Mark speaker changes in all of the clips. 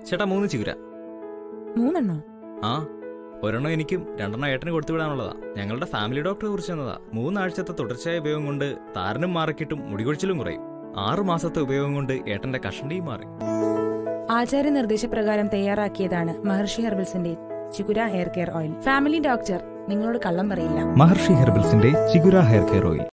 Speaker 1: ചേട്ടാ മൂന്ന് ചിഗുര
Speaker 2: മൂന്നെണ്ണോ
Speaker 1: ആ ഒരെണ്ണം എനിക്കും രണ്ടെണ്ണം ഏട്ടന് കൊടുത്തു വിടാനുള്ളതാ ഞങ്ങളുടെ ഫാമിലി ഡോക്ടറെ കുറിച്ച് തന്നതാ മൂന്നാഴ്ചത്തെ തുടർച്ചയായ ഉപയോഗം കൊണ്ട് താരനും മാറിക്കിട്ടും മുടികൊഴിച്ചിലും കുറയും ആറു മാസത്തെ ഉപയോഗം കൊണ്ട് ഏട്ടന്റെ കഷണ്ടിയും മാറി
Speaker 2: ആചാര്യ നിർദ്ദേശപ്രകാരം തയ്യാറാക്കിയതാണ് മഹർഷി ഹെർബൽസിന്റെ Chigura hair care oil family doctor നിങ്ങളോട് കള്ളം പറയില്ല
Speaker 3: മഹർഷി ഹെർബൽസിന്റെ ചിഗുര ഹെയർ കെയർ ഓയിൽ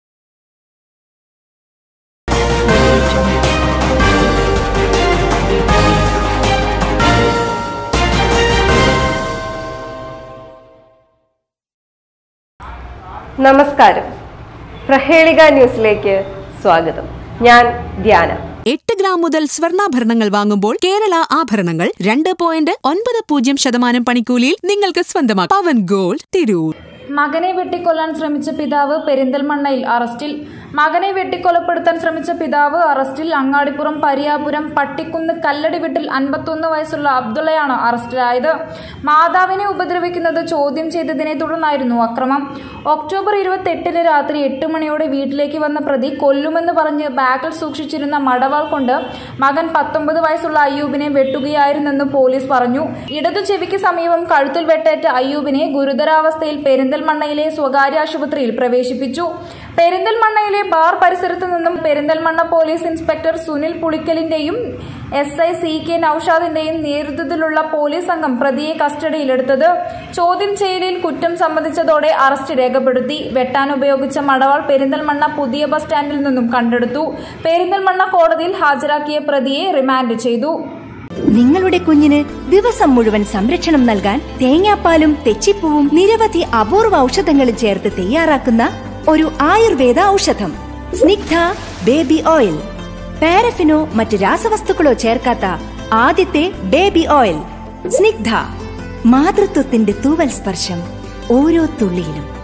Speaker 4: നമസ്കാരം പ്രഹേളിക ന്യൂസിലേക്ക് സ്വാഗതം ഞാൻ ധ്യാന
Speaker 5: എട്ട് ഗ്രാം മുതൽ സ്വർണ്ണാഭരണങ്ങൾ വാങ്ങുമ്പോൾ കേരള ആഭരണങ്ങൾ രണ്ട് പോയിന്റ് ഒൻപത് പൂജ്യം ശതമാനം പണിക്കൂലിയിൽ നിങ്ങൾക്ക് സ്വന്തമാക്കാം പവൻ ഗോൾഡ് തിരൂർ
Speaker 6: മകനെ വെട്ടിക്കൊല്ലാൻ ശ്രമിച്ച പിതാവ് പെരിന്തൽമണ്ണയിൽ അറസ്റ്റിൽ മകനെ വെട്ടിക്കൊലപ്പെടുത്താൻ ശ്രമിച്ച പിതാവ് അറസ്റ്റിൽ അങ്ങാടിപ്പുറം പരിയാപുരം പട്ടിക്കുന്ന് കല്ലടി വീട്ടിൽ അൻപത്തൊന്ന് വയസ്സുള്ള അബ്ദുള്ളയാണ് അറസ്റ്റിലായത് മാതാവിനെ ഉപദ്രവിക്കുന്നത് ചോദ്യം ചെയ്തതിനെ തുടർന്നായിരുന്നു അക്രമം ഒക്ടോബർ ഇരുപത്തെട്ടിന് രാത്രി എട്ട് മണിയോടെ വീട്ടിലേക്ക് വന്ന പ്രതി കൊല്ലുമെന്ന് പറഞ്ഞ് ബാഗിൽ സൂക്ഷിച്ചിരുന്ന മടവാൾ കൊണ്ട് മകൻ പത്തൊമ്പത് വയസ്സുള്ള അയ്യൂബിനെ വെട്ടുകയായിരുന്നെന്ന് പോലീസ് പറഞ്ഞു ഇടതു ചെവിക്ക് സമീപം കഴുത്തിൽ വെട്ടേറ്റ അയ്യൂബിനെ ഗുരുതരാവസ്ഥയിൽ പെരിന്തൽമണ്ണയിലെ സ്വകാര്യ ആശുപത്രിയിൽ പ്രവേശിപ്പിച്ചു പെരിന്തൽമണ്ണയിലെ ബാർ പരിസരത്തു നിന്നും പെരിന്തൽമണ്ണ പോലീസ് ഇൻസ്പെക്ടർ സുനിൽ പുളിക്കലിന്റെയും എസ് ഐ സി കെ നൌഷാദിന്റെയും നേതൃത്വത്തിലുള്ള പോലീസ് സംഘം പ്രതിയെ കസ്റ്റഡിയിലെടുത്തത് ചോദ്യം ചെയ്യലിൽ കുറ്റം സമ്മതിച്ചതോടെ അറസ്റ്റ് രേഖപ്പെടുത്തി വെട്ടാൻ ഉപയോഗിച്ച മടവാൾ പെരിന്തൽമണ്ണ പുതിയ ബസ് സ്റ്റാൻഡിൽ നിന്നും കണ്ടെടുത്തു പെരിന്തൽമണ്ണ കോടതിയിൽ ഹാജരാക്കിയ പ്രതിയെ റിമാൻഡ് ചെയ്തു
Speaker 7: നിങ്ങളുടെ കുഞ്ഞിന് ദിവസം മുഴുവൻ സംരക്ഷണം നൽകാൻ തേങ്ങാപ്പാലും തെച്ചിപ്പൂവും നിരവധി അപൂർവ ഔഷധങ്ങളും ചേർത്ത് തയ്യാറാക്കുന്ന ഒരു ആയുർവേദ ഔഷധം സ്നിഗ്ധ ബേബി ഓയിൽ പാരഫിനോ മറ്റ് രാസവസ്തുക്കളോ ചേർക്കാത്ത ആദ്യത്തെ ബേബി ഓയിൽ സ്നിഗ്ധ മാതൃത്വത്തിന്റെ തൂവൽ സ്പർശം ഓരോ തുള്ളിയിലും